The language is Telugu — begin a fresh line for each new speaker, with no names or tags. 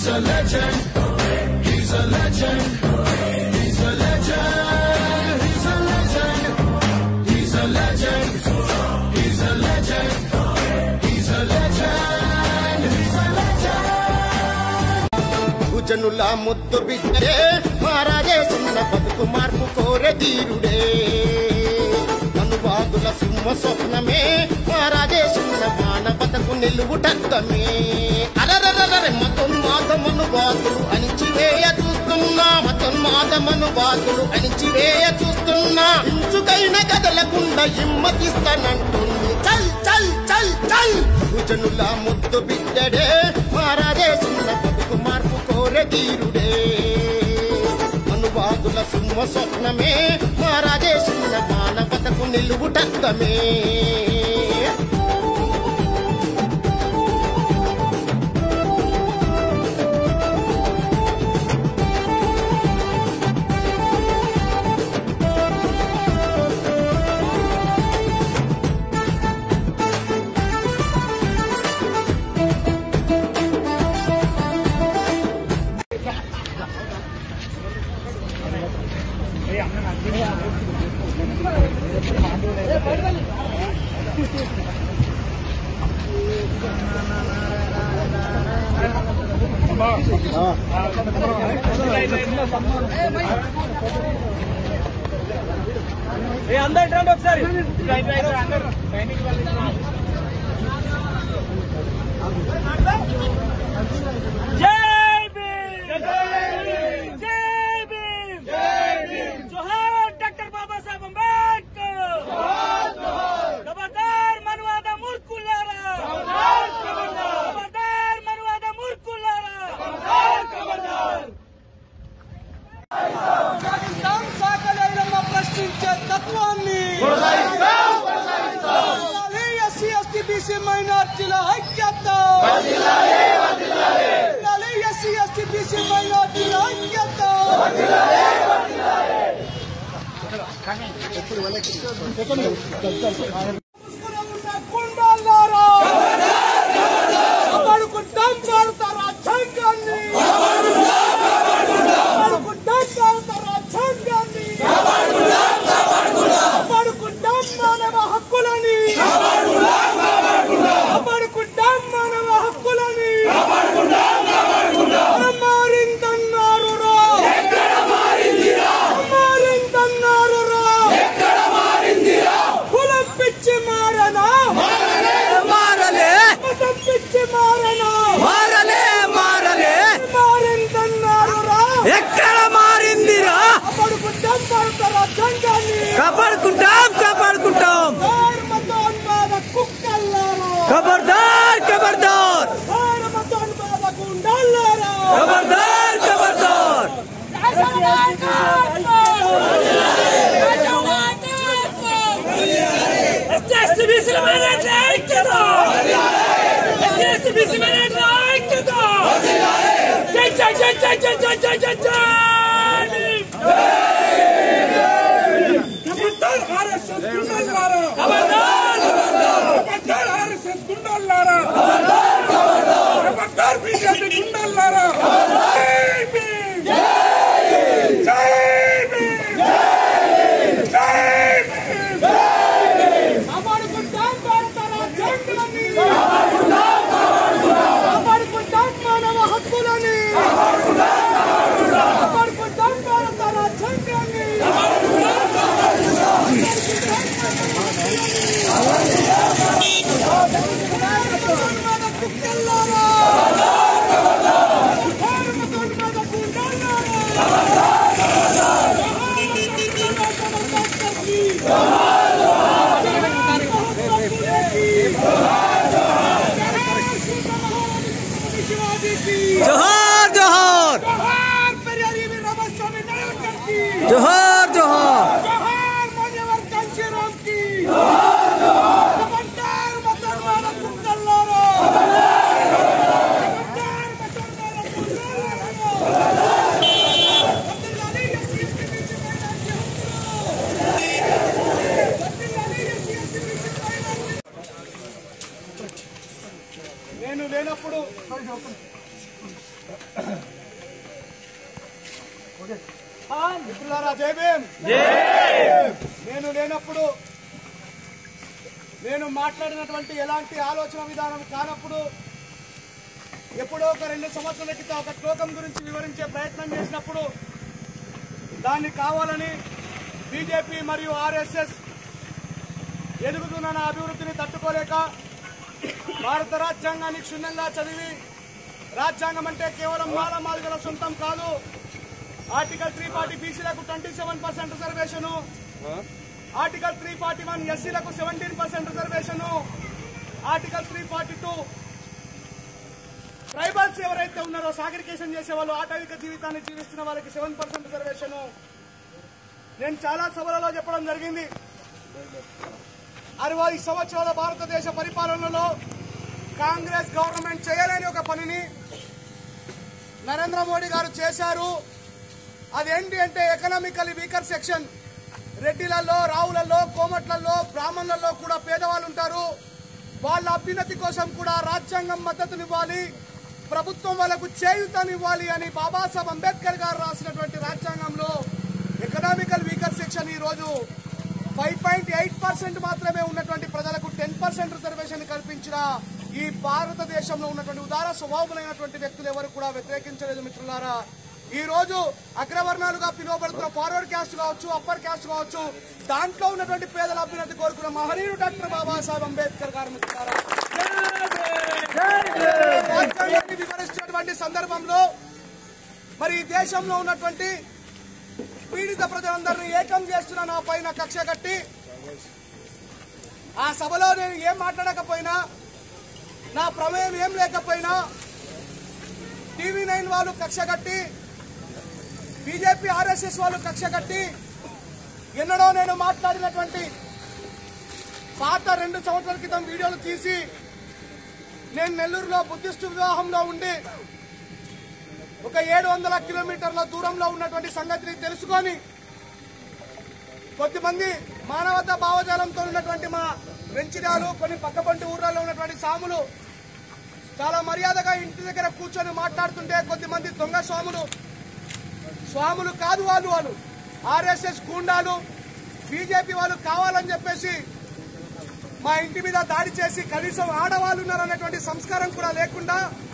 జనుల ముద్దు బిడ్డే మారాజేసున్న బతుకు మార్పు కోరె తీరుడే అనువాదుల సింహ స్వప్నమే మారాజేసున్న మానవతకు నిలువుటద్దమే అరరరరే మతోన్మాదమను బాతులు అణిచివేయ చూస్తున్నా మతోన్మాదమను బాతులు అణిచివేయ చూస్తున్నా ఇంచుకైన కదలకుండా హిమ్మతిస్తానంటుంది చల్ చల్ చల్ చల్ భుజనుల ముద్దు బిడ్డడే మారాజేసున్న బతుకు మార్పు కోరె తీరుడే అనువాదుల సింహ స్వప్నమే మారాజేసున్న మానవతకు నిలువుటద్దమే
అందరు రండి ఒకసారి జై భీమ్ జై భీమ్ జోహార్ డాక్టర్ బాబాసాహెబ్ అంబేద్కర్ ఖబర్దార్ మనవాద మూర్ఖులారా ఖబర్దార్ మనవాద మూర్ఖులారా
పాకిస్తాన్ సాకలేరమ్మ ప్రశ్నించే తత్వాన్ని ఎస్సీ ఎస్టీ బీసీ మైనార్టీల ఐక్యత ఎస్సీ ఎస్టీ బీసీ మైనార్టీల ఐక్యత ముసుగులో ఉన్న గుండాలారా కాపాడుకుంటాం భారత రాజ్యాంగాన్ని కాపాడుకుంటాం భారత రాజ్యాంగాన్ని కాపాడుకుంటాం మానవ హక్కులని కాపాడుకుంటాం మానవ హక్కులని మారిందన్నారు రా మారిందన్నారు రా కులం పిచ్చి మారనా
మారలే
మతం పిచ్చి మారనా
మారలే మారలే
మారిందన్నారు రా
ఎక్కడ మారిందిరా
కాపాడుకుంటాం భారత రాజ్యాంగాన్ని
కాపాడుకుంటాం కాపాడుకుంటాం
మతోన్మాద కుక్కల్లారా
ఖబర్దార్ ఖబర్దార్
మతోన్మాద గుండాలారా
ఖబర్దార్ ఖబర్దార్
కాపాడుకుంటాం భారత రాజ్యాంగాన్ని కాపాడుకుంటాం మానవ హక్కులని కాపాడుకుంటాం భారత రాజ్యాంగాన్ని మతోన్మాద కుక్కల్లారా మతోన్మాద గుండాలారా
జోహార్ జోహార్ జోహార్ జోహార్
నేను లేనప్పుడు మిత్రులారా జై భీమ్ నేను లేనప్పుడు నేను మాట్లాడినటువంటి ఎలాంటి ఆలోచన విధానం కానప్పుడు ఎప్పుడో ఒక రెండు సంవత్సరాల క్రితం ఒక శ్లోకం గురించి వివరించే ప్రయత్నం చేసినప్పుడు దాన్ని కావాలని బీజేపీ మరియు ఆర్ఎస్ఎస్ ఎదుగుతున్న నా అభివృద్ధిని తట్టుకోలేక భారత రాజ్యాంగాన్ని క్షుణ్ణంగా చదివి రాజ్యాంగం అంటే కేవలం మాలమాదిగల సొంతం కాదు ఆర్టికల్ త్రీ ఫార్టీ బీసీలకు twenty seven percent reservation article three forty one ఎస్సీలకు seventeen percent reservation article three forty two tribals ఎవరైతే ఉన్నారో సాగరికేషన్ చేసే వాళ్ళు ఆటవిక జీవితాన్ని జీవిస్తున్న వాళ్ళకి సెవెన్ పర్సెంట్ రిజర్వేషన్ నేను చాలా సభలలో చెప్పడం జరిగింది అరవై సంవత్సరాల భారతదేశ పరిపాలనలో కాంగ్రెస్ గవర్నమెంట్ చేయలేని ఒక పనిని నరేంద్ర మోడీ గారు చేశారు అదేంటి అంటే ఎకనామికలీ వీకర్ సెక్షన్ రెడ్డిలలో రావులలో కోమట్లలో బ్రాహ్మణులలో కూడా పేదవాళ్ళు ఉంటారు వాళ్ళ అభ్యున్నతి కోసం కూడా రాజ్యాంగం మద్దతునివ్వాలి ప్రభుత్వం వాళ్ళకు చేయుతనివ్వాలి అని బాబాసాహెబ్ అంబేద్కర్ గారు రాసినటువంటి రాజ్యాంగంలో ఎకనామికల్ వీకర్ సెక్షన్ ఈ రోజు ఫైవ్ పాయింట్ ఎయిట్ పర్సెంట్ మాత్రమే ఉన్నటువంటి ప్రజలకు టెన్ పర్సెంట్ రిజర్వేషన్ కల్పించిన ఈ భారతదేశంలో ఉన్నటువంటి ఉదార స్వభావములైనటువంటి వ్యక్తులు ఎవరు కూడా వ్యతిరేకించలేదు మిత్రులారా ఈ రోజు అగ్రవర్ణాలుగా పిలువబడుతున్న ఫార్వర్డ్ క్యాస్ట్ కావచ్చు అప్పర్ క్యాస్ట్ కావచ్చు దాంట్లో ఉన్నటువంటి పేదల అభ్యున్నతి కోరుకున్న మహనీయుడు డాక్టర్ బాబాసాహెబ్ అంబేద్కర్ గారు మిత్రులారా రాజ్యాంగాన్ని వివరించినటువంటి సందర్భంలో మరి ఈ దేశంలో ఉన్నటువంటి పీడిత ప్రజలందరినీ ఏకం చేస్తున్న నా పైన కక్ష కట్టి ఆ సభలో నేను ఏం మాట్లాడకపోయినా నా ప్రమేయం ఏం లేకపోయినా టీవీ నైన్ వాళ్ళు కక్ష కట్టి బీజేపీ ఆర్ఎస్ఎస్ వాళ్ళు కక్ష కట్టి ఎన్నడో నేను మాట్లాడినటువంటి పాత రెండు సంవత్సరాల క్రితం వీడియోలు తీసి నేను నెల్లూరులో బుద్ధిస్టు వివాహంలో ఉండి ఒక ఏడు వందల కిలోమీటర్ల దూరంలో ఉన్నటువంటి సంగతిని తెలుసుకొని కొద్దిమంది మానవతా భావజాలంతో ఉన్నటువంటి మా వెంచిరాలు కొన్ని పక్కపంటి ఊర్లలో ఉన్నటువంటి సాములు చాలా మర్యాదగా ఇంటి దగ్గర కూర్చొని మాట్లాడుతుంటే కొద్దిమంది దొంగ స్వాములు స్వాములు కాదు వాళ్ళు వాళ్ళు ఆర్ఎస్ఎస్ గూండాలు బీజేపీ వాళ్ళు కావాలని చెప్పేసి మా ఇంటి మీద దాడి చేసి కనీసం ఆడవాళ్ళు ఉన్నారనేటువంటి సంస్కారం కూడా లేకుండా